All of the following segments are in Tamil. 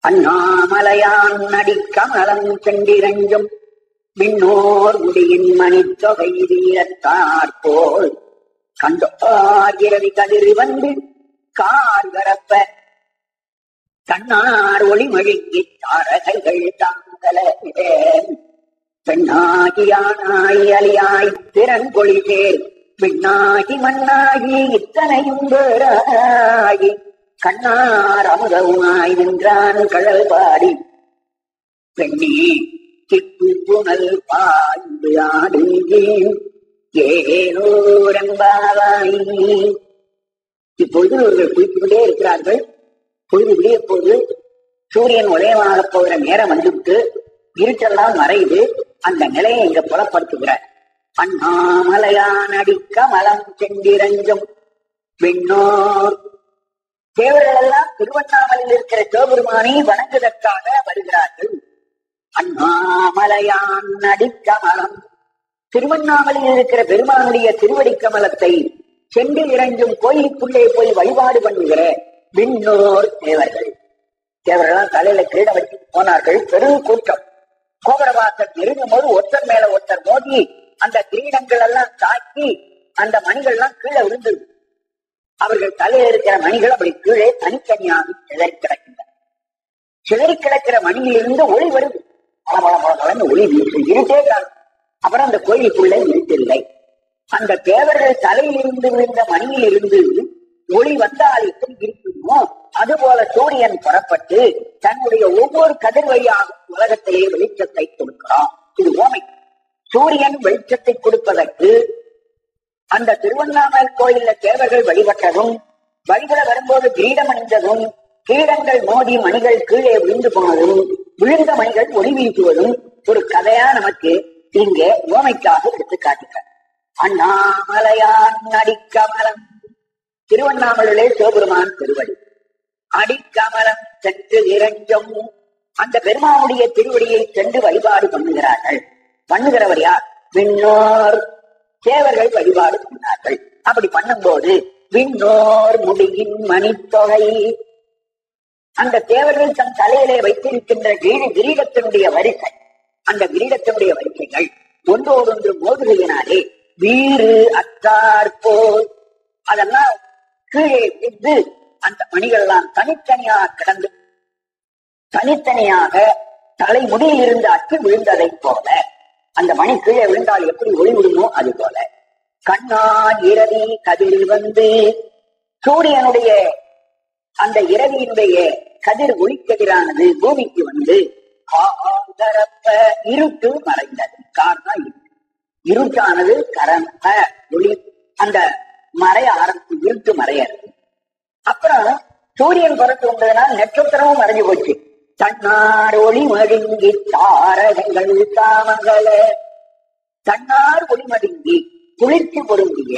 அண்ணாமலையான் நடிக்கமலம் செண்டிரஞ்சும் விண்ணோர் முடியின் மணித்தொகை வீரத்தார் போல் கண்டோர் இரவி கதிர் வந்து கார் வரப்ப கண்ணார் ஒளி மழுங்கி தாரகைகள் தாங்கல பெண்ணாகியானாய் அலியாய் திறன் கொழிசேர் விண்ணாகி மண்ணாகி இத்தனையும் வேறாகி கண்ணார் அமுதவுமாய் நின்றான் கழல் பாடி பெண்ணே திப்பு புனல் பாய்ந்து ஆடுகிறேன் ஏனோரம்பாவாய் இப்பொழுது இவர்கள் குளித்துக்கொண்டே இருக்கிறார்கள் பொழுது விடிய போது சூரியன் உதயமாக போகிற நேரம் வந்துவிட்டு இருட்டெல்லாம் மறையுது அந்த நிலையை இங்க புலப்படுத்துகிறார் அண்ணாமலையான் அடிக்க மலம் செண்டிரஞ்சும் விண்ணோர் தேவர்கள் எல்லாம் திருவண்ணாமலையில் இருக்கிற சிவபெருமானை வணங்குவதற்காக வருகிறார்கள் அண்ணாமலையான் அடிக்க மலம் திருவண்ணாமலையில் இருக்கிற பெருமானுடைய திருவடி கமலத்தை சென்று இறங்கும் கோயிலுக்குள்ளே போய் வழிபாடு பண்ணுகிற விண்ணோர் தேவர்கள் தேவர்கள் தலையில கிரீட வச்சு போனார்கள் பெரும் கூட்டம் கோபுரவாசல் நெருங்கும் போது ஒருத்தர் மேல ஒருத்தர் மோதி அந்த கிரீடங்கள் எல்லாம் தாக்கி அந்த மணிகள் எல்லாம் கீழே விழுந்தது அவர்கள் தலையில் இருக்கிற மணிகள் அப்படி கீழே தனித்தனியாக சிதறி கிடக்கின்றன சிதறி கிடக்கிற மணியிலிருந்து ஒளி வருது பல பல பல பலன்னு ஒளி வீசு இருட்டே காணும் அப்புறம் அந்த கோயிலுக்குள்ளே இருட்டில்லை அந்த தேவர்கள் தலையிலிருந்து விழுந்த மணியிலிருந்து ஒளி வந்தால் எப்படி இருக்குமோ அதுபோல சூரியன் புறப்பட்டு தன்னுடைய ஒவ்வொரு கதிர் வழியாகவும் உலகத்திலே வெளிச்சத்தை கொடுக்கிறான் இது ஓமை சூரியன் வெளிச்சத்தை கொடுப்பதற்கு அந்த திருவண்ணாமலை கோயில்ல தேவர்கள் வழிபட்டதும் வழிபட வரும்போது கிரீடம் அணிந்ததும் கிரீடங்கள் மோதி மணிகள் கீழே விழுந்து போனதும் விழுந்த மணிகள் ஒளி வீசுவதும் ஒரு கதையா நமக்கு இங்கே ஓமைக்காக எடுத்து காட்டுகிறார் அண்ணாமலையான் அடிக்கமலம் திருவண்ணாமலையிலே சிவபெருமான் திருவடி அடிக்கமலம் சென்று இறங்கும் அந்த பெருமானுடைய திருவடியை சென்று வழிபாடு பண்ணுகிறார்கள் பண்ணுகிறவர் யார் விண்ணோர் தேவர்கள் வழிபாடு பண்ணார்கள் அப்படி பண்ணும்போது விண்ணோர் முடியின் மணித்தொகை அந்த தேவர்கள் தம் தலையிலே வைத்திருக்கின்ற கிரீட கிரீடத்தினுடைய வரிசை அந்த கிரீடத்தினுடைய வரிசைகள் ஒன்றோடொன்று மோதுகையினாலே வீறு அத்தார் போல் அதெல்லாம் கீழே விட்டு அந்த மணிகள் எல்லாம் தனித்தனியாக கிடந்து தனித்தனியாக தலைமுடியில் இருந்து அச்சு விழுந்ததைப் போல அந்த மணி கீழே விழுந்தால் எப்படி ஒளி விடுமோ அது போல கண்ணான் இரவி கதிர் வந்து சூரியனுடைய அந்த இரவியினுடைய கதிர் ஒளிக்கதிரானது பூமிக்கு வந்து ஆதரப்ப இருட்டு மறைந்தது காரணம் இருட்டு இருட்டானது கரம்ப ஒளி அந்த மறைய ஆரம்பிச்சு இருட்டு மறையறது அப்புறம் சூரியன் புறத்து வந்ததுனால் நட்சத்திரமும் மறைஞ்சு போச்சு தன்னார் ஒளி மழுங்கி தாரகங்கள் தாமங்கள தன்னார் ஒளி மழுங்கி குளிர்ச்சி பொருந்திய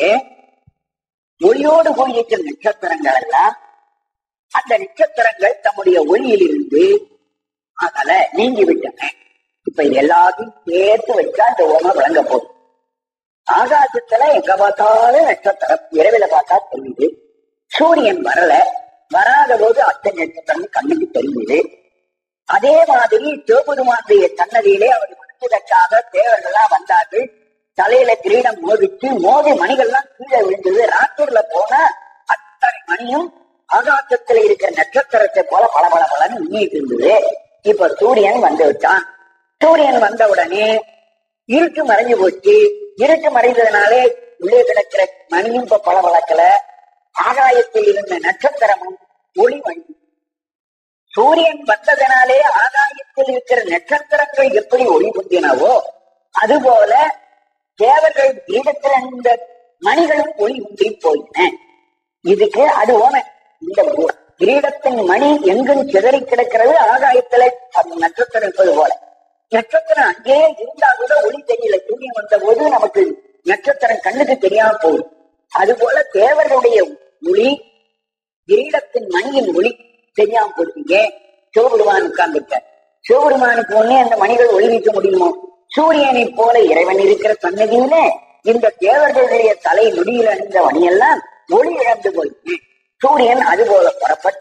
ஒளியோடு கூடியிருக்கிற நட்சத்திரங்கள் எல்லாம் அந்த நட்சத்திரங்கள் தம்முடைய ஒளியிலிருந்து அதல நீங்கி விட்டன இப்ப இது எல்லாத்தையும் சேர்த்து வச்சா இந்த உணவு விளங்க போகுது ஆகாசத்துல எங்க பார்த்தாலும் நட்சத்திரம் இரவில பார்த்தா தெரியுது சூரியன் வரல வராத போது அத்தை நட்சத்திரம் கண்ணுக்கு தெரியுது அதே மாதிரி சிவபெருமானுடைய சன்னதியிலே அவர் மனுஷதற்காக தேவர்கள்லாம் வந்தார்கள் தலையில கிரீடம் மோதிச்சு மோதி மணிகள்லாம் கீழே விழுந்தது ராத்தூர்ல போனா அத்தனை மணியும் ஆகாசத்துல இருக்கிற நட்சத்திரத்தை போல பல பல பலன்னு மின்னிட்டு இருந்தது இப்ப சூரியன் வந்து விட்டான் சூரியன் வந்த உடனே இருட்டு மறைஞ்சு போச்சு இருட்டு மறைந்ததுனாலே உள்ளே கிடக்கிற மணியும் இப்ப பல வழக்கல ஆகாயத்தில் இருந்த நட்சத்திரமும் ஒளி மணி சூரியன் வந்ததனாலே ஆகாயத்தில் இருக்கிற நட்சத்திரங்கள் எப்படி ஒளி பொங்கினவோ அதுபோல தேவர்கள் கிரீடத்தில் அந்த மணிகளும் ஒளி உண்டி போயின இதுக்கு அது ஓமை இந்த கிரீடத்தின் மணி எங்கும் சிதறி கிடக்கிறது ஆகாயத்துல நட்சத்திரம் இருப்பது போல நட்சத்திரம் அங்கேயே இருந்தா கூட ஒளி தெரியல சூரியன் வந்த போது நமக்கு நட்சத்திரம் கண்ணுக்கு தெரியாம போகுது அது போல தேவர்களுடைய ஒளி கிரீடத்தின் மணியின் ஒளி தெரியாம போச்சுங்க சிவபெருமான் உட்கார்ந்துட்டார் சிவபெருமானுக்கு ஒன்னே அந்த மணிகள் ஒளி வீட்ட முடியுமோ சூரியனை போல இறைவன் இருக்கிற சன்னதியில இந்த தேவர்களுடைய தலை முடியில் அணிந்த மணியெல்லாம் ஒளி இழந்து போயிடுச்சு சூரியன் அது போல புறப்பட்டு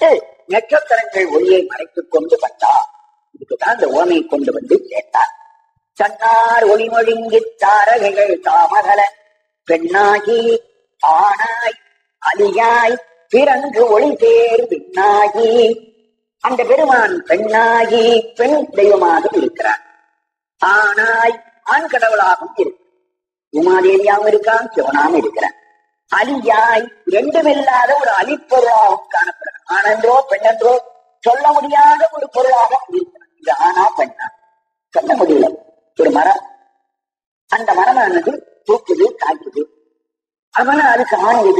நட்சத்திரங்கள் ஒளியை மறைத்துக் கொண்டு வந்தார் இதுக்குதான் இந்த ஓமையை கொண்டு வந்து சேர்த்தார் தன்னார் ஒளிமொழிங்கி தாரகைகள் தாமகல பெண்ணாகி ஆனாய் அலியாய் பிறந்து ஒளி தேர் விண்ணாகி அந்த பெருமான் பெண்ணாகி பெண் தெய்வமாக இருக்கிறார் ஆனாய் ஆண் கடவுளாகவும் இருக்கு உமாதேவியாவும் இருக்கான் சிவனாவும் இருக்கிறான் அலியாய் ரெண்டுமில்லாத ஒரு அலிப்பொருளாகவும் காணப்படுறான் ஆனந்தோ பெண்ணென்றோ சொல்ல முடியாத ஒரு பொருளாக இருக்கிறான் இது ஆனா பெண்ணா சொல்ல முடியல ஒரு மரம் அந்த மரமானது பூக்குது காய்க்குது அவன அதுக்கு ஆண் எது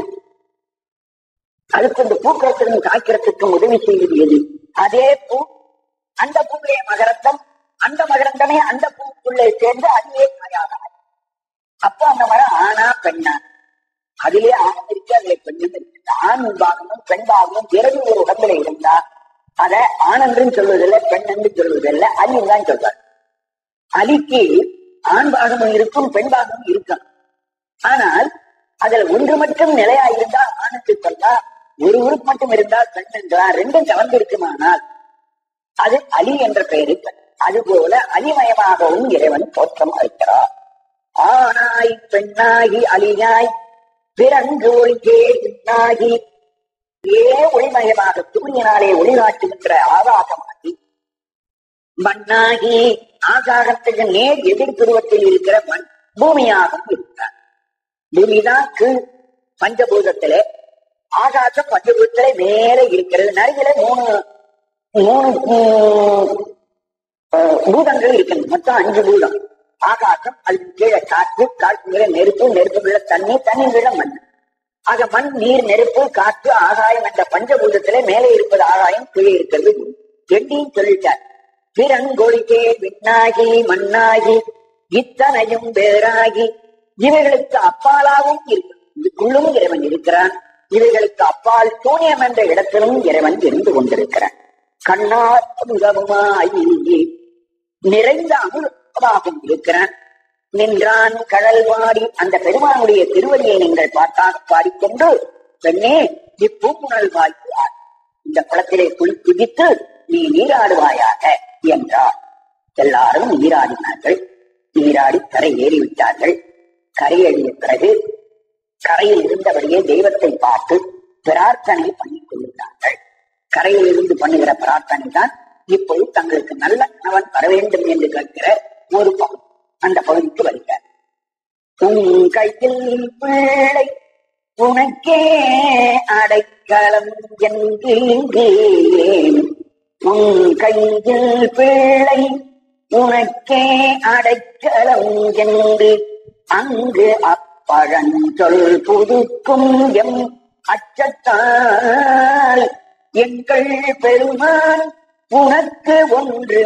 அதுக்கு இந்த பூக்கிறதுக்கும் காய்க்கிறதுக்கும் உதவி செய்வது எது அதே பூ அந்த பூவிலே மகரந்தம் அந்த மகரந்தமே அந்த பூவுக்குள்ளே சேர்ந்து அதுவே காயாக அப்போ அந்த மரம் ஆனா பெண்ணா அதிலே ஆணும் இருக்கு அதிலே பெண்ணும் இருக்கு ஆண் பாகமும் பெண் பாகமும் பிறகு ஒரு உடம்புல இருந்தா அத ஆண் என்றும் சொல்வதில்லை பெண் என்று சொல்வதில்லை அலின்னு தான் சொல்றார் அலிக்கு ஆண் பாகமும் இருக்கும் பெண் பாகமும் இருக்கும் ஆனால் அதுல ஒன்று மட்டும் நிலையா இருந்தா ஆணுக்கு சொல்லா ஒரு உறுப்பு மட்டும் இருந்தால் பெண் என்றால் ரெண்டும் கலந்து இருக்குமானால் அது அலி என்ற பெயரை அதுபோல அலிமயமாகவும் இறைவன் தோற்றம் அளிக்கிறார் ஆனாய் பெண்ணாகி அலியாய் பிறங்கு ஒளிகே பின்னாகி ஏ ஒளிமயமாக சூரியனாலே ஒளி காட்டுகின்ற ஆகாசமாகி மண்ணாகி ஆகாசத்துக்கு நேர் எதிர் துருவத்தில் இருக்கிற மண் பூமியாகவும் இருக்கிறார் பூமிதான் கீழ் பஞ்சபூதத்திலே ஆகாசம் பஞ்சபூதத்திலே மேலே இருக்கிறது நடுவில மூணு மூணு உம், அஹ், பூதங்கள் இருக்கின்றன மொத்தம் அஞ்சு பூதம் ஆகாசம் அதுக்கு கீழே காற்று காற்று கீழே நெருப்பு நெருப்புக்குள்ள தண்ணி தண்ணி கீழே மண் ஆக மண் நீர் நெருப்பு காற்று ஆகாயம் என்ற பஞ்சபூதத்திலே மேலே இருப்பது ஆகாயம் கீழே இருக்கிறது பூமி. ரெண்டையும் சொல்லிட்டார் பிறங்கொழிக்கே விண்ணாகி மண்ணாகி இத்தனையும் வேறாகி இவைகளுக்கு அப்பாலாகவும் இருக்கு இதுக்குள்ளும் இறைவன் இருக்கிறான் இவைகளுக்கு அப்பால் சூன்யம் என்ற இடத்திலும் இறைவன் இருந்து கொண்டிருக்கிறான் கண்ணார் அமுதமுமாயி நிறைந்த அமுதமாகவும் இருக்கிறான் நின்றான் கடல் வாடி அந்த பெருமானுடைய திருவடியை நீங்கள் பார்த்தா பாடிக்கொண்டு பெண்ணே இப்பூப்புணல் வாய்ப்பு ஆடு. இந்த குளத்திலே குளி குதித்து நீ நீராடுவாயாக என்றார் எல்லாரும் நீராடினார்கள் நீராடி கரை ஏறிவிட்டார்கள் கரையேறிய பிறகு கரையில் இருந்தபடியே தெய்வத்தை பார்த்து பிரார்த்தனை பண்ணிக் கொள்கிறார்கள் கரையில் இருந்து பண்ணுகிற பிரார்த்தனை தான் இப்போது தங்களுக்கு நல்ல கணவன் வர வேண்டும் என்று கேட்கிற ஒரு பகுதி அந்த பகுதிக்கு வருகிறார் உன் கையில் பிள்ளை உனக்கே அடைக்கலம் என்கிறேன் உன் கையில் பிள்ளை உனக்கே அடைக்கலம் என்று அங்கு அப்பழஞ்சொல் புதுக்கும் எம் அச்சத்தால் எங்கள் பெருமான் உனக்கு ஒன்று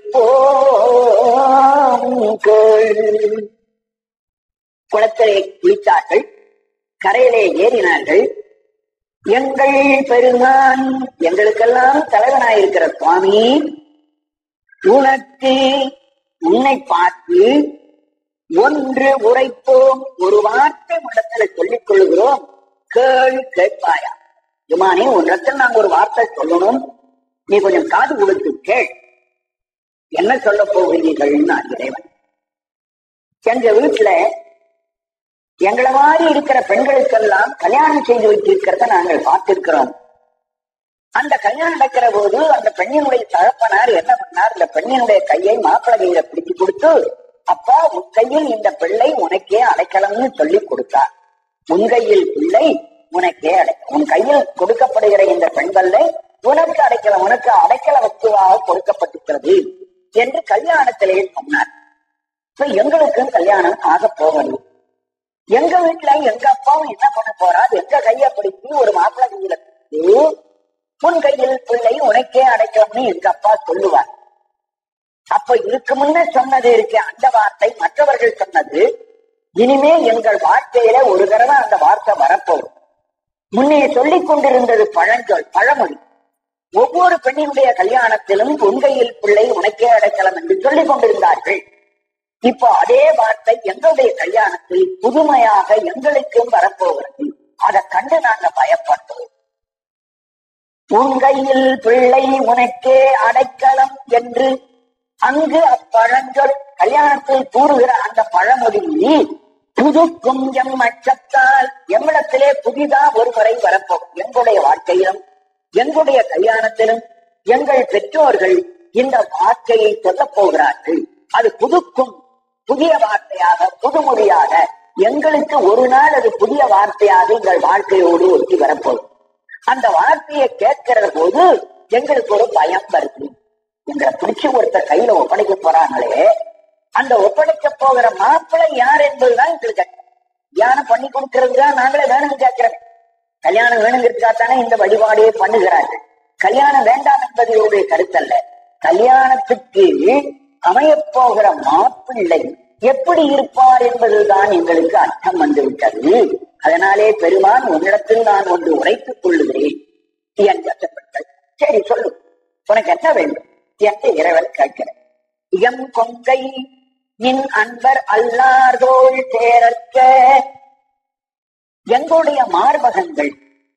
உழைப்போம் கேள் குளத்திலே குளித்தார்கள் கரையிலே ஏறினார்கள் எங்கள் பெருமான் எங்களுக்கெல்லாம் தலைவனாயிருக்கிற சுவாமி உனக்கு உன்னை பார்த்து ஒன்று உரைப்போம் ஒரு வார்த்தை உள்ளத்துல சொல்லிக் கொள்கிறோம் கேள் கேட்பாயா விமானே உன்னிடத்தில் நாங்க ஒரு வார்த்தை சொல்லணும் நீ கொஞ்சம் காது கொடுத்து கேள் என்ன சொல்ல போகிறீர்கள்னு இறைவன் எங்க வீட்டுல எங்களை மாதிரி இருக்கிற பெண்களுக்கெல்லாம் கல்யாணம் செய்து வைத்திருக்கிறத நாங்கள் பார்த்திருக்கிறோம் அந்த கல்யாணம் நடக்கிற போது அந்த பெண்ணினுடைய தகப்பனார் என்ன பண்ணார் இந்த பெண்ணினுடைய கையை மாப்பிள்ளை கையில பிடிச்சு கொடுத்து அப்பா உன் கையில் இந்த பிள்ளை உனக்கே அடைக்கலம்னு சொல்லி கொடுத்தார் உன் கையில் பிள்ளை உனக்கே அடை உன் கையில் கொடுக்கப்படுகிற இந்த பெண்களை உனக்கு அடைக்கலம் உனக்கு அடைக்கல வஸ்துவாக கொடுக்கப்பட்டிருக்கிறது என்று கல்யாணத்திலே சொன்னார் இப்ப எங்களுக்கும் கல்யாணம் ஆக போகணும் எங்க வீட்டுல எங்க அப்பாவும் என்ன பண்ண போறார் எங்க கைய பிடிச்சி ஒரு மாப்பிள்ளை கையில கொடுத்து, உன் கையில் பிள்ளை உனக்கே அடைக்கணும்னு எங்க அப்பா சொல்லுவார் அப்ப இதுக்கு முன்ன சொன்னது இருக்கு அந்த வார்த்தை மற்றவர்கள் சொன்னது இனிமே எங்கள் வார்த்தையில ஒரு தடவை அந்த வார்த்தை வரப்போகும் முன்னே சொல்லிக் கொண்டிருந்தது பழஞ்சொல் பழமொழி ஒவ்வொரு பெண்ணினுடைய கல்யாணத்திலும் உங்கையில் பிள்ளை உனக்கே அடைக்கலம் என்று சொல்லிக் கொண்டிருந்தார்கள் இப்போ அதே வார்த்தை எங்களுடைய கல்யாணத்தில் புதுமையாக எங்களுக்கும் வரப்போகிறது அதை கண்டு நாங்க பயப்பட்டோம் உன் கையில் பிள்ளை உனக்கே அடைக்கலம் என்று அங்கு அப்பழங்கள் கல்யாணத்தில் கூறுகிற அந்த பழமொழி புதுக்கும் எம் அச்சத்தால் எம்மிடத்திலே புதிதா ஒரு முறை வரப்போகும் எங்களுடைய வாழ்க்கையிலும் எங்களுடைய கல்யாணத்திலும் எங்கள் பெற்றோர்கள் இந்த வார்த்தையை சொல்லப் போகிறார்கள் அது புதுக்கும் புதிய வார்த்தையாக புதுமொழியாக எங்களுக்கு ஒரு நாள் அது புதிய வார்த்தையாக எங்கள் வாழ்க்கையோடு ஒட்டி வரப்போகும் அந்த வார்த்தையை கேட்கிற போது எங்களுக்கு ஒரு பயம் வருது எங்களை பிடிச்சு ஒருத்தர் கையில ஒப்படைக்க போறாங்களே அந்த ஒப்படைக்க போகிற மாப்பிள்ளை யார் என்பதுதான் எங்களுக்கு தியானம் பண்ணி கொடுக்கிறது தான் நாங்களே வேணும்னு கேட்கிறோம் கல்யாணம் வேணுங்கிறதுக்காகத்தானே இந்த வழிபாடையே பண்ணுகிறார்கள் கல்யாணம் வேண்டாம் என்பது இவருடைய கருத்தல்ல கல்யாணத்துக்கு அமையப் போகிற மாப்பிள்ளை எப்படி இருப்பார் என்பதுதான் எங்களுக்கு அர்த்தம் வந்துவிட்டது அதனாலே பெருமான் உன்னிடத்தில் நான் ஒன்று உரைத்துக் கொள்ளுகிறேன் என்று அச்சப்பட்டாள் சரி சொல்லு உனக்கு என்ன வேண்டும் என்று இறைவன் கேட்கிறேன் எம் கொங்கை நின் அன்பர் அல்லார்தோள் சேரற்க எங்களுடைய மார்பகங்கள்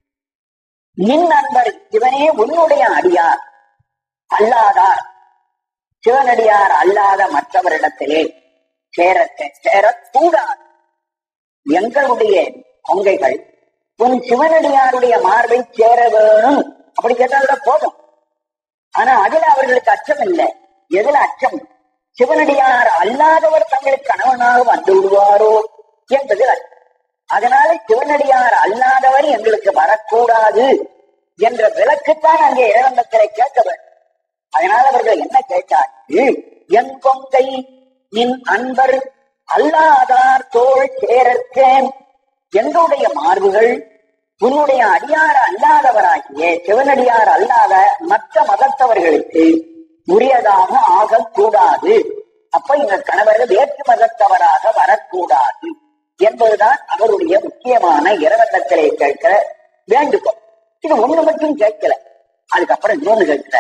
நின் அன்பர் இவனே உன்னுடைய அடியார் அல்லாதார் சிவனடியார் அல்லாத மற்றவரிடத்திலே சேரற்க சேரக்கூடாது எங்களுடைய கொங்கைகள் உன் சிவனடியாருடைய மார்பை சேர வேணும் அப்படி கேட்டால் போதும் ஆனா அதுல அவர்களுக்கு அச்சம் இல்லை எதுல அச்சம் சிவனடியார் அல்லாதவர் தங்களுக்கு கணவனாக வந்து விடுவாரோ என்பது அச்சம் அதனால சிவனடியார் அல்லாதவர் எங்களுக்கு வரக்கூடாது என்ற விளக்குத்தான் அங்கே இறைவந்தத்திலே கேட்க வேண்டும் அதனால் அவர்கள் என்ன கேட்டார்கள் என் கொங்கை நின் அன்பர் அல்லாதார் தோல் சேரற்கேன் எங்களுடைய மார்புகள் உன்னுடைய அடியார் அல்லாதவராகிய சிவனடியார் அல்லாத மற்ற மதத்தவர்களுக்கு உரியதாக ஆகக்கூடாது அப்ப எங்க கணவர் வேற்று மதத்தவராக வரக்கூடாது என்பதுதான் அவருடைய முக்கியமான இரவட்டத்திலே கேட்கிற வேண்டுகோள் இது ஒண்ணு மட்டும் கேட்கல அதுக்கப்புறம் இன்னொன்னு கேட்கிற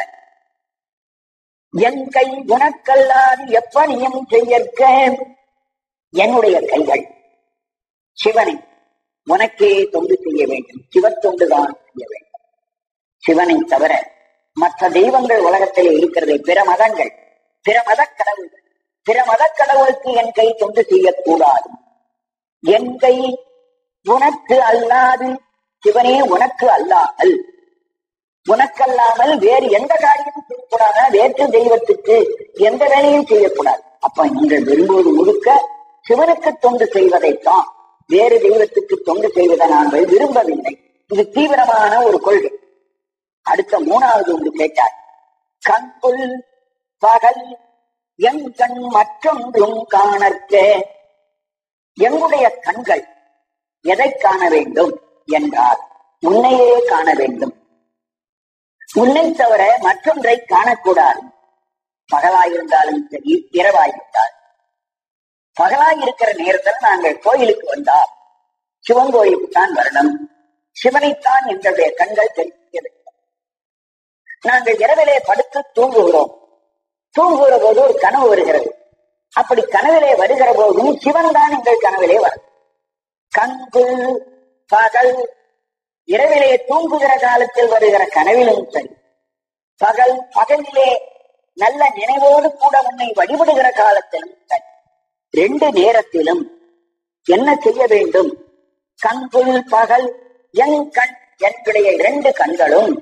என் கை உனக்கல்லாது எப்பணியும் செய்யற்க என்னுடைய கைகள் சிவனை உனக்கே தொண்டு செய்ய வேண்டும் சிவத்தொண்டுதான் செய்ய வேண்டும் சிவனை தவிர மற்ற தெய்வங்கள் உலகத்திலே இருக்கிறதை பிற மதங்கள் பிற மத கடவுள்கள் பிற மத கடவுளுக்கு என் கை தொண்டு செய்யக்கூடாது என் கை உனக்கு அல்லாது சிவனே உனக்கு அல்லாமல் உனக்கல்லாமல் வேறு எந்த காரியமும் செய்யக்கூடாது வேற்று தெய்வத்துக்கு எந்த வேலையும் செய்யக்கூடாது அப்ப நீங்கள் விரும்புவது முழுக்க சிவனுக்கு தொண்டு செய்வதைத்தான் வேறு தெய்வத்துக்கு தொண்டு செய்வதை நாங்கள் விரும்பவில்லை இது தீவிரமான ஒரு கொள்கை அடுத்த மூணாவது ஒன்று கேட்டார் கண்குள் பகல் என் கண் மற்றொன்றும் காணற்க எங்களுடைய கண்கள் எதை காண வேண்டும் என்றால் உன்னையே காண வேண்டும் உன்னை தவிர மற்றொன்றை காணக்கூடாது பகலாயிருந்தாலும் சரி இரவாயிருந்தால் பகலாயிருக்கிற நேரத்தில் நாங்கள் கோயிலுக்கு வந்தால் சிவன் கோயிலுக்கு தான் வரணும் சிவனைத்தான் எங்களுடைய கண்கள் தெரிவிக்க வேண்டும் நாங்கள் இரவிலே படுத்து தூங்குகிறோம் தூங்குகிற போது ஒரு கனவு வருகிறது அப்படி கனவிலே வருகிற போதும் சிவன் தான் எங்கள் கனவிலே வரும் கண்குள் பகல் இரவிலே தூங்குகிற காலத்தில் வருகிற கனவிலும் சரி பகல் பகலிலே நல்ல நினைவோடு கூட உன்னை வழிபடுகிற காலத்திலும் சரி ரெண்டு நேரத்திலும் என்ன செய்ய வேண்டும் கண்குள் பகல் என் கண் என்னுடைய இரண்டு கண்களும்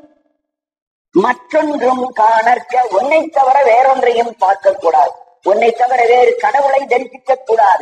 மற்றொன்றும் காணற்க உன்னை தவிர வேறொன்றையும் பார்க்க கூடாது உன்னை தவிர வேறு கடவுளை தரிசிக்க கூடாது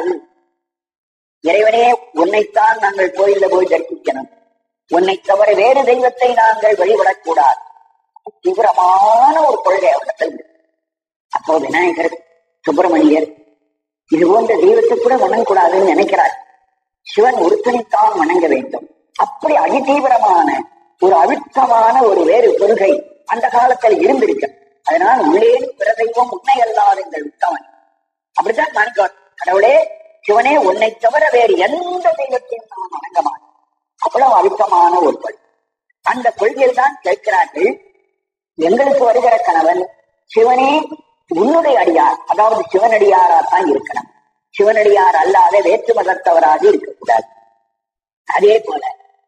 இறைவனே உன்னைத்தான் நாங்கள் கோயில்ல போய் தரிசிக்கணும் உன்னை தவிர வேறு தெய்வத்தை நாங்கள் வழிபடக்கூடாது தீவிரமான ஒரு கொள்கை அவரிடத்தில் இருக்கு. அப்போ விநாயகர் சுப்பிரமணியர் இது போன்ற தெய்வத்தை கூட வணங்கக்கூடாதுன்னு நினைக்கிறார் சிவன் ஒருத்தனைத்தான் வணங்க வேண்டும் அப்படி அதிதீவிரமான ஒரு அழுத்தமான ஒரு வேறு கொள்கை அந்த காலத்தில் இருந்திருக்கு அதனால் உள்ளே பிற தெய்வம் உண்மை அல்லாத எங்கள் உத்தமன் அப்படித்தான் மாணிக்கம் கடவுளே சிவனே உன்னை தவிர வேறு எந்த தெய்வத்தையும் நான் வணங்க மாட்டேன் அவ்வளவு அழுத்தமான ஒரு கொள்கை அந்த கொள்கையில் தான் கேட்கிறார்கள் எங்களுக்கு வருகிற கணவன் சிவனே உன்னுடைய அடியார் அதாவது சிவனடியாரா தான் இருக்கணும் சிவனடியார் அல்லாத வேற்று மதத்தவராக இருக்கக்கூடாது அதே போல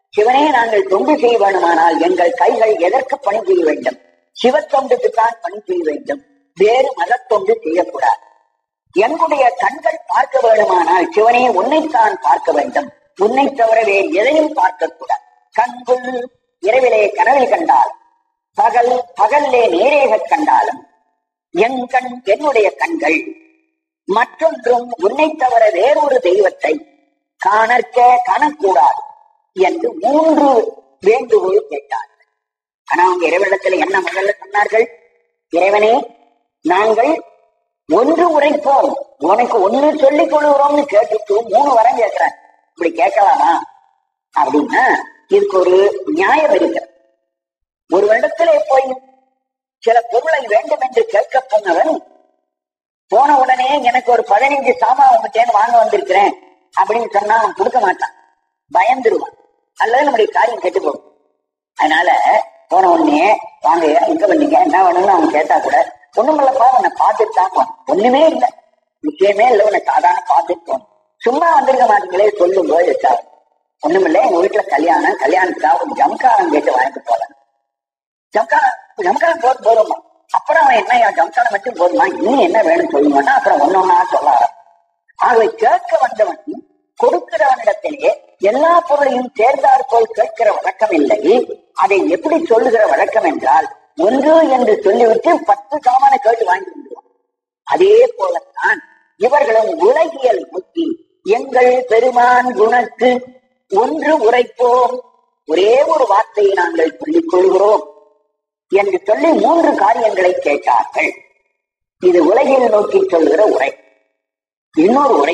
சிவனே நாங்கள் தொண்டு செய்ய வேண்டுமானால் எங்கள் கைகள் எதற்கு பணி செய்ய வேண்டும் சிவத்தொண்டுக்கு தான் பணி செய்ய வேண்டும் வேறு மதத்தொண்டு செய்யக்கூடாது எங்களுடைய கண்கள் பார்க்க வேண்டுமானால் சிவனே உன்னைத்தான் பார்க்க வேண்டும் உன்னை தவிர வேறு எதையும் பார்க்கக்கூடாது கண்குள் இரவிலே கனவில் கண்டால் பகல் பகல்லே நேரேக கண்டாலும் என் கண் என்னுடைய கண்கள் மற்றொன்றும் உன்னை தவிர வேறொரு தெய்வத்தை காணற்க காணக்கூடாது என்று மூன்று வேண்டுகோள் கேட்டார்கள் ஆனா அவங்க இறைவனிடத்துல என்ன முதல்ல சொன்னார்கள் இறைவனே நாங்கள் ஒன்று உரைப்போம் உனக்கு ஒண்ணு சொல்லிக் கொள்கிறோம்னு கேட்டுட்டு மூணு வரம் கேட்கிறேன் இப்படி கேட்கலாமா அப்படின்னா இதுக்கு ஒரு நியாயம் இருக்கிறது ஒரு இடத்திலே போய் சில பொருளை வேண்டும் என்று கேட்க போனவன் போன உடனே எனக்கு ஒரு பதினைஞ்சு சாமான் உங்ககிட்ட வாங்க வந்திருக்கிறேன் அப்படின்னு சொன்னா அவன் கொடுக்க மாட்டான் பயந்துருவான் அல்லது நம்முடைய காரியம் கெட்டு போகும் அதனால போன உடனே வாங்க எங்க வந்தீங்க என்ன வேணும்னு அவன் கேட்டா கூட ஒண்ணுமில்லப்பா உன்னை பார்த்துட்டு தான் போனேன் ஒண்ணுமே இல்ல விஷயமே இல்ல உன்னை சாதாரண பார்த்துட்டு போனேன் சும்மா வந்திருக்க மாட்டீங்களே சொல்லும் போது சார் ஒண்ணுமில்ல எங்க வீட்டுல கல்யாணம் கல்யாணத்துக்காக ஒரு ஜம்காரம் கேட்டு வாங்கிட்டு போறேன் ஜம்காரம் ஜம்காரம் போது போதுமா அப்புறம் அவன் என்ன ஜம்காரம் மட்டும் போதுமா இன்னும் என்ன வேணும் சொல்லுங்கன்னா அப்புறம் ஒன்னொன்னா சொல்ல ஆரம்பிச்சான். ஆகவே கேட்க வந்தவன் கொடுக்கிறவனிடத்திலே எல்லா பொருளையும் தேர்ந்தாற் போல் கேட்கிற வழக்கம் இல்லை அதை எப்படி சொல்லுகிற வழக்கம் என்றால் ஒன்று என்று சொல்லிவிட்டு பத்து சாமான கேட்டு வாங்கி விடுவான் அதே போலத்தான் இவர்களும் உலகியல் நோக்கி எங்கள் பெருமான் குணத்து ஒன்று உரைப்போம் ஒரே ஒரு வார்த்தையை நாங்கள் சொல்லிக் கொள்கிறோம் என்று சொல்லி மூன்று காரியங்களை கேட்டார்கள் இது உலகில் நோக்கி சொல்கிற உரை இன்னொரு உரை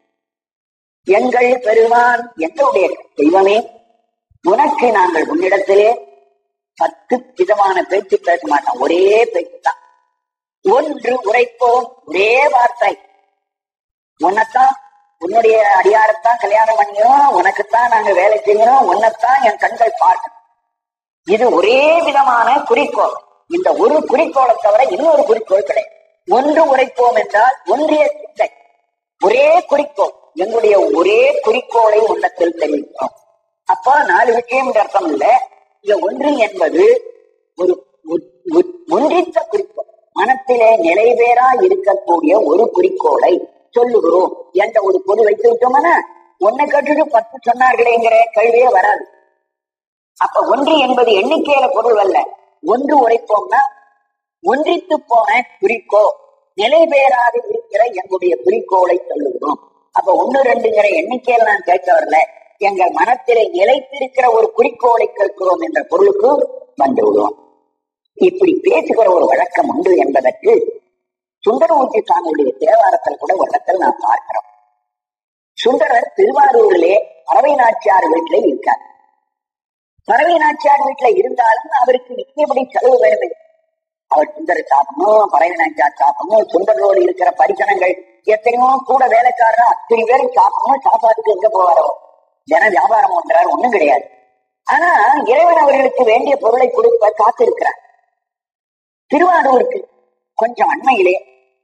எங்கள் பெருமான் எங்களுடைய தெய்வமே உனக்கு நாங்கள் உன்னிடத்திலே பத்து விதமான பேச்சு பேச மாட்டோம் ஒரே பேச்சு தான் ஒன்று உரைப்போம் ஒரே வார்த்தை உன்னைத்தான் உன்னுடைய அடியாரத்தான் கல்யாணம் பண்ணியும் உனக்குத்தான் நாங்க வேலை செய்யணும் உன்னைத்தான் என் கண்கள் பார்க்கணும் இது ஒரே விதமான குறிக்கோள் இந்த ஒரு குறிக்கோளை தவிர இன்னொரு குறிக்கோள் கிடையாது ஒன்று உரைப்போம் என்றால் ஒன்றிய சிந்தை ஒரே குறிக்கோள் எங்களுடைய ஒரே குறிக்கோளை உள்ளத்தில் தெரிவிக்கிறோம் அப்ப நாலு விஷயம் என்ற அர்த்தம் இல்ல இங்க ஒன்று என்பது ஒரு ஒ- ஒ- ஒன்றித்த குறிக்கோள் மனத்திலே நிலைவேறா இருக்கக்கூடிய ஒரு குறிக்கோளை சொல்லுகிறோம் என்ற ஒரு பொருள் வைத்து விட்டோம்னா ஒன்னை கேட்டுட்டு பத்து சொன்னார்களேங்கிற கேள்வியே வராது அப்ப ஒன்று என்பது எண்ணிக்கையில பொருள் அல்ல ஒன்று உரைப்போம்னா ஒன்றித்து போன குறிக்கோ நிலை பெயராக இருக்கிற எங்களுடைய குறிக்கோளை சொல்லுகிறோம் அப்ப ஒண்ணு ரெண்டுங்கிற எண்ணிக்கையில நான் கேட்க வரல எங்கள் மனத்திலே நிலைத்திருக்கிற ஒரு குறிக்கோளை கேட்கிறோம் என்ற பொருளுக்கு வந்து விடுவோம் இப்படி பேசுகிற ஒரு வழக்கம் உண்டு என்பதற்கு சுந்தரமூர்த்தி சுவாமியுடைய தேவாரத்தில் கூட ஒரு இடத்தில் நாம் பார்க்கிறோம் சுந்தரர் திருவாரூரிலே பறவை நாச்சியார் வீட்டிலே இருக்கார் பறவை நாச்சியார் வீட்டுல இருந்தாலும் அவருக்கு நிச்சயப்படி செலவு வேணும் அவர் சுந்தர சாப்பிடணும் பறவை நாச்சியார் சாப்பிடணும் சுந்தரோடு இருக்கிற பரிசனங்கள் எத்தனையோ கூட வேலைக்காரர் அத்தனை பேரும் சாப்பிடணும் சாப்பாட்டுக்கு எங்க போவாரோ ஜன வியாபாரம் பண்றாரு ஒண்ணும் கிடையாது ஆனா இறைவன் அவர்களுக்கு வேண்டிய பொருளை கொடுக்க காத்திருக்கிறார் திருவாரூருக்கு கொஞ்சம் அண்மையிலே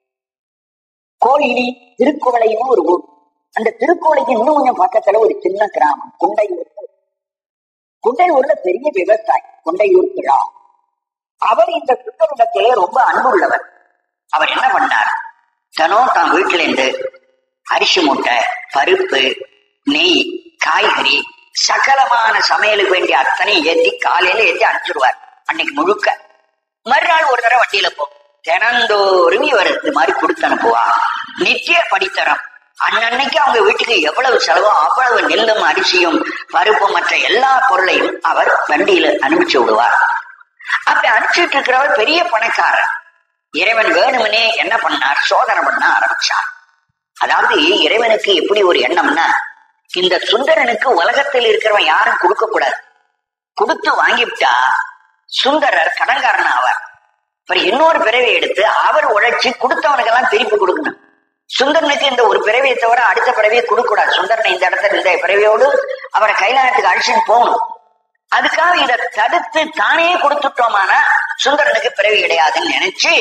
கோயிலி திருக்குவளையும் ஒரு ஊர் அந்த திருக்கோளைக்கு இன்னும் கொஞ்சம் பக்கத்துல ஒரு சின்ன கிராமம் குண்டையூர் குண்டையூர்ல பெரிய விவசாயி குண்டையூர் கிழா அவர் இந்த சுந்தரிடத்திலே ரொம்ப அன்புள்ளவர் அவர் என்ன பண்ணார் தினம் தான் வீட்டுல இருந்து அரிசி மூட்டை பருப்பு நெய் காய்கறி சகலமான சமையலுக்கு வேண்டிய அத்தனை ஏற்றி காலையில ஏற்றி அனுப்பிச்சிடுவார் அன்னைக்கு முழுக்க மறுநாள் ஒரு தடவை வண்டியில போ தினந்தோறும் இவர் இந்த மாதிரி கொடுத்து அனுப்புவா நித்திய படித்தரம் அன்னன்னைக்கு அவங்க வீட்டுக்கு எவ்வளவு செலவோ அவ்வளவு நெல்லும் அரிசியும் பருப்பு மற்ற எல்லா பொருளையும் அவர் வண்டியில அனுப்பிச்சு விடுவார் அப்படி அனுப்பிச்சுட்டு இருக்கிறவர் பெரிய பணக்காரர் இறைவன் வேணுமனே என்ன பண்ணார் சோதனை பண்ண ஆரம்பிச்சார் அதாவது இறைவனுக்கு எப்படி ஒரு எண்ணம்னா இந்த சுந்தரனுக்கு உலகத்தில் இருக்கிறவன் யாரும் கொடுக்க கூடாது கொடுத்து வாங்கிவிட்டா சுந்தரர் கடன்காரன் ஆவார் அப்புறம் இன்னொரு பிறவி எடுத்து அவர் உழைச்சு கொடுத்தவனுக்கெல்லாம் திருப்பி கொடுக்கணும் சுந்தரனுக்கு இந்த ஒரு பிறவியை தவிர அடுத்த பிறவியை கொடுக்க கூடாது சுந்தரனை இந்த இடத்துல இந்த பிறவியோடு அவரை கைலாயத்துக்கு அழிச்சுட்டு போகணும் அதுக்காக இதை தடுத்து தானே கொடுத்துட்டோமானா சுந்தரனுக்கு பிறவி கிடையாதுன்னு நினைச்சு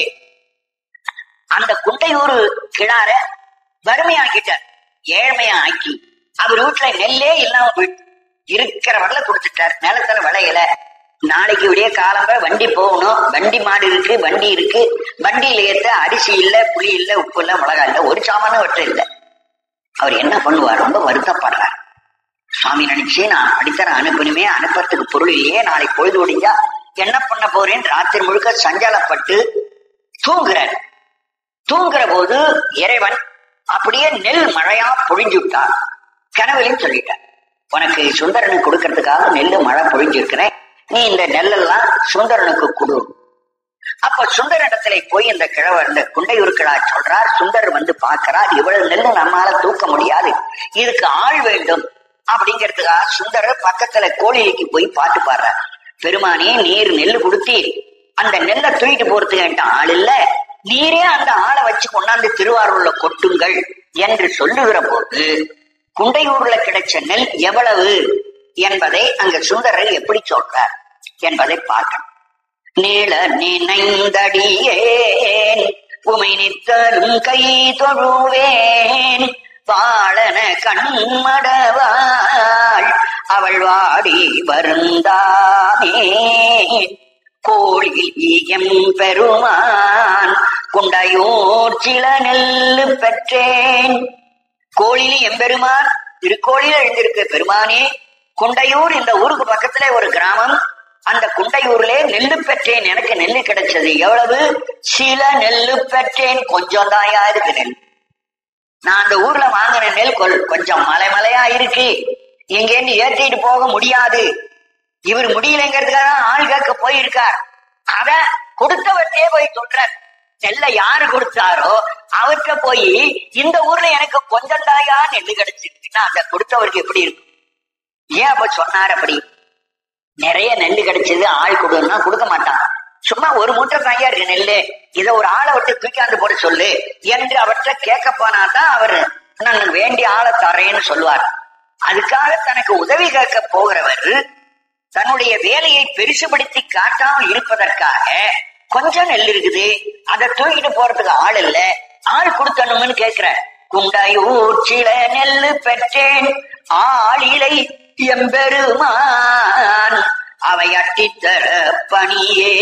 அந்த குண்டையூர் கிழார வறுமையாக்கிட்டார் ஏழ்மையா ஆக்கி அவர் வீட்டுல நெல்லே இல்லாம போயிட்டு இருக்கிற வரல கொடுத்துட்டார் நிலத்துல விளையல நாளைக்கு விடிய காலம்பர வண்டி போகணும் வண்டி மாடு இருக்கு வண்டி இருக்கு வண்டியில ஏத்த அரிசி இல்ல புளி இல்ல உப்பு இல்ல மிளகா இல்ல ஒரு சாமானும் வற்ற இல்ல அவர் என்ன பண்ணுவார் ரொம்ப வருத்தப்படுறார் சுவாமி நினைச்சு நான் படித்தர அனுப்பணுமே அனுப்புறதுக்கு பொருள் இல்லையே நாளைக்கு பொழுது ஒடிஞ்சா என்ன பண்ண போறேன் ராத்திரி முழுக்க சஞ்சலப்பட்டு தூங்குறார் தூங்குற போது இறைவன் அப்படியே நெல் மழையா பொழிஞ்சு விட்டார் கனவுலையும் சொல்லிட்டார் உனக்கு சுந்தரனுக்கு கொடுக்கறதுக்காக நெல்லு மழை பொழிஞ்சிருக்கிறேன் நீ இந்த நெல்லெல்லாம் சுந்தரனுக்கு கொடு அப்ப சுந்தரிடத்துல போய் இந்த கிழவர் இந்த குண்டையூர்கிழா சொல்றார் சுந்தர் வந்து பார்க்கிறார் இவ்வளவு நெல்லு நம்மால தூக்க முடியாது இதுக்கு ஆள் வேண்டும் அப்படிங்கிறதுக்காக சுந்தரர் பக்கத்துல கோழிக்கு போய் பாட்டு பாடுறார் பெருமானே நீர் நெல்லு கொடுத்தீர் அந்த நெல்லை தூக்கிட்டு போறதுக்கு என்கிட்ட ஆள் இல்ல நீரே அந்த ஆளை வச்சு கொண்டாந்து திருவாரூர்ல கொட்டுங்கள் என்று சொல்லுகிற போது குண்டையூர்ல கிடைச்ச நெல் எவ்வளவு என்பதை அங்க சுந்தரர் எப்படி சொல்றார் என்பதை பார்க்கணும் நீள நினைந்தடியேன் உமை நித்தலும் கை தொழுவேன் பாழன கண்மடவாள் அவள் வாடி வருந்தாமே கோழில் பெருமான் குண்டையோர் சில நெல்லு பெற்றேன் கோழிலி எம்பெருமான் திருக்கோழில எழுந்திருக்கு பெருமானே குண்டையூர் இந்த ஊருக்கு பக்கத்துல ஒரு கிராமம் அந்த குண்டையூர்ல நெல்லு பெற்றேன் எனக்கு நெல்லு கிடைச்சது எவ்வளவு சில நெல்லு பெற்றேன் கொஞ்சம் தாயா இருக்கு நெல் நான் அந்த ஊர்ல வாங்கின நெல் கொல் கொஞ்சம் மலை மலையா இருக்கு இங்கேருந்து ஏற்றிட்டு போக முடியாது இவர் முடியலைங்கிறதுக்காக தான் ஆள் கேட்க போயிருக்கார் அத கொடுத்தவர்கிட்டே போய் சொல்றார் நெல்லை யாரு கொடுத்தாரோ அவர்கிட்ட போய் இந்த ஊர்ல எனக்கு கொஞ்சம் தாயா நெல்லு கிடைச்சிருக்குன்னா அந்த கொடுத்தவருக்கு எப்படி இருக்கும் ஏன் அப்ப சொன்னார் அப்படி நிறைய நெல்லு கிடைச்சது ஆள் கொடுன்னா கொடுக்க மாட்டான் சும்மா ஒரு மூட்டை தாயா இருக்கு நெல்லு இத ஒரு ஆளை விட்டு தூக்காந்து போட சொல்லு என்று அவர்கிட்ட கேட்க போனாதான் அவர் நான் வேண்டிய ஆளை தரேன்னு சொல்லுவார் அதுக்காக தனக்கு உதவி கேட்க போகிறவர் தன்னுடைய வேலையை பெருசுபடுத்தி காட்டாமல் இருப்பதற்காக கொஞ்சம் நெல் இருக்குது அதை தூக்கிட்டு போறதுக்கு ஆள் இல்ல ஆள் கொடுத்தணும்னு கேக்குற குண்டையூர் சில நெல்லு பெற்றேன் ஆளிலை எம்பெருமான் அவை அட்டித்தர பணியே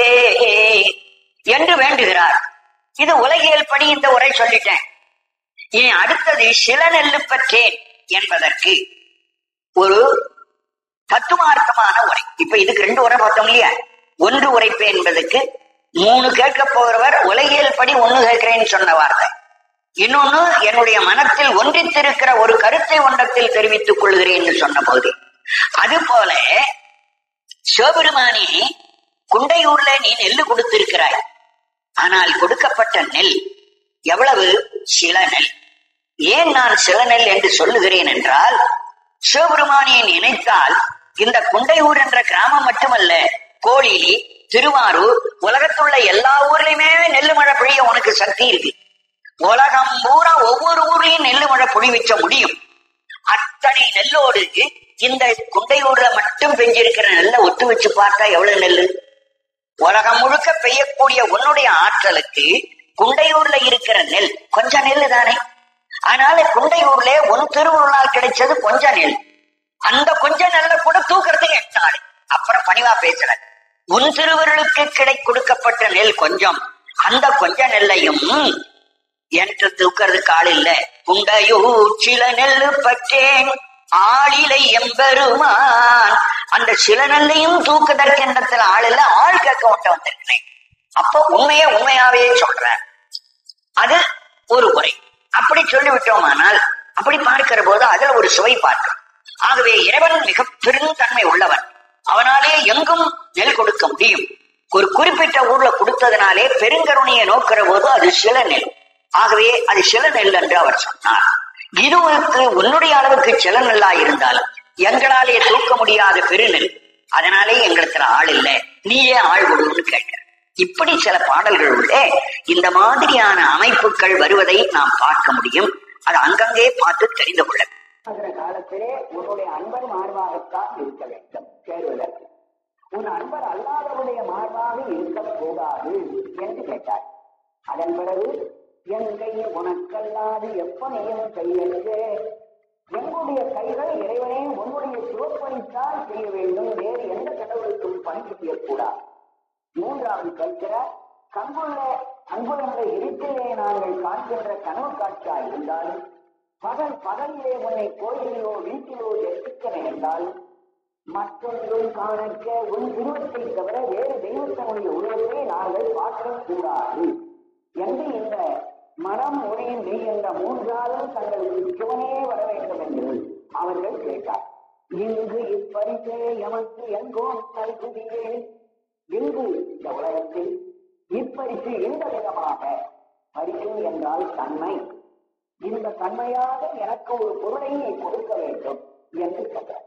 என்று வேண்டுகிறார் இது உலகியல் படி இந்த உரை சொல்லிட்டேன் இனி அடுத்தது சில நெல்லு பெற்றேன் என்பதற்கு ஒரு தத்துவார்த்தமான உரை இப்ப இதுக்கு ரெண்டு உரை பார்த்தோம் இல்லையா ஒன்று உரைப்பு என்பதற்கு மூணு கேட்க போகிறவர் உலகியல் படி ஒண்ணு கேட்கிறேன்னு சொன்ன வார்த்தை இன்னொன்னு என்னுடைய மனத்தில் ஒன்றித்திருக்கிற ஒரு கருத்தை ஒன்றத்தில் தெரிவித்துக் கொள்கிறேன்னு சொன்ன போது அது போல சிவபெருமானே குண்டையூர்ல நீ நெல்லு கொடுத்திருக்கிறாய் ஆனால் கொடுக்கப்பட்ட நெல் எவ்வளவு சில நெல் ஏன் நான் சில நெல் என்று சொல்லுகிறேன் என்றால் சிவபெருமானியை நினைத்தால் இந்த குண்டையூர் என்ற கிராமம் மட்டுமல்ல கோழிலி திருவாரூர் உலகத்துள்ள எல்லா ஊர்லயுமே நெல்லு மழை பொழிய உனக்கு சக்தி இருக்கு உலகம் பூரா ஒவ்வொரு ஊர்லயும் நெல்லு மழை பொழிவிக்க முடியும் அத்தனை நெல்லோடு இந்த குண்டையூர்ல மட்டும் பெஞ்சிருக்கிற நெல்லை ஒத்து வச்சு பார்த்தா எவ்வளவு நெல்லு உலகம் முழுக்க பெய்யக்கூடிய உன்னுடைய ஆற்றலுக்கு குண்டையூர்ல இருக்கிற நெல் கொஞ்ச நெல்லு தானே அதனால குண்டையூர்ல உன் திருவுருளால் கிடைச்சது கொஞ்ச நெல் அந்த கொஞ்ச நெல்ல கூட தூக்குறதுக்கு எட்டாடு அப்புறம் பணிவா பேசுற உன் திருவருளுக்கு கிடை கொடுக்கப்பட்ட நெல் கொஞ்சம் அந்த கொஞ்ச நெல்லையும் என்று தூக்கிறதுக்கு ஆள் இல்ல குண்டையூர் சில நெல்லு பற்றேன் ஆளிலை எம்பெருமான் அந்த சில நெல்லையும் தூக்குதற்கு எண்ணத்துல ஆள் இல்ல ஆள் கேட்க விட்ட வந்திருக்கிறேன் அப்போ உண்மைய உண்மையாவே சொல்றேன் அது ஒரு முறை அப்படி சொல்லிவிட்டோமானால் அப்படி பார்க்கிற போது அதுல ஒரு சுவை பார்க்கிறோம் ஆகவே இறைவன் மிக பெருந்தன்மை உள்ளவன் அவனாலே எங்கும் நெல் கொடுக்க முடியும் ஒரு குறிப்பிட்ட ஊர்ல கொடுத்ததுனாலே பெருங்கருணையை நோக்கிற போது அது சில நெல் ஆகவே அது சில நெல் என்று அவர் சொன்னார் இதுவுக்கு உன்னுடைய அளவுக்கு சில நெல்லா இருந்தாலும் எங்களாலே தூக்க முடியாத பெருநெல் அதனாலே எங்களுக்கு ஆள் இல்லை நீயே ஆள் கொடுன்னு கேட்க இப்படி சில பாடல்கள் உள்ளே இந்த மாதிரியான அமைப்புகள் வருவதை நாம் பார்க்க முடியும் அது அங்கங்கே பார்த்து தெரிந்து கொள்ள காலத்திலே உன்னுடைய அன்பர் மார்பாகத்தான் இருக்க வேண்டும் சேருவதற்கு உன் அன்பர் அல்லாதவருடைய மார்பாக இருக்கக்கூடாது என்று கேட்டார் அதன் பிறகு என் கை உனக்கல்லாது எப்பனையும் கையெழுதே எங்களுடைய கைகள் இறைவனே உன்னுடைய சிவப்பணித்தான் செய்ய வேண்டும் வேறு எந்த கடவுளுக்கும் பணி செய்யக்கூடாது மூன்றாவது கற்கிறார் கண்குள்ள அங்குள்ள இருட்டிலே நாங்கள் காண்கின்ற கனவு காட்சியா இருந்தாலும் பகல் பகலிலே உன்னை கோயிலிலோ வீட்டிலோ தரிசிக்க நேர்ந்தால் மற்றொன்றும் காணக்க உன் உருவத்தை தவிர வேறு தெய்வத்தினுடைய உருவத்தை நாங்கள் பார்க்கக்கூடாது என்று இந்த மனம் மொழி மெய் என்ற மூன்றாலும் தங்களுக்கு சிவனே வர வேண்டும் என்று அவர்கள் கேட்டார் இங்கு இப்பரிசே எமக்கு எங்கோ நல்குதியே இங்கு இந்த உலகத்தில் இப்பரிசு இந்த விதமாக பரிசு என்றால் தன்மை இந்த தன்மையாக எனக்கு ஒரு பொருளை நீ கொடுக்க வேண்டும் என்று சொல்றார்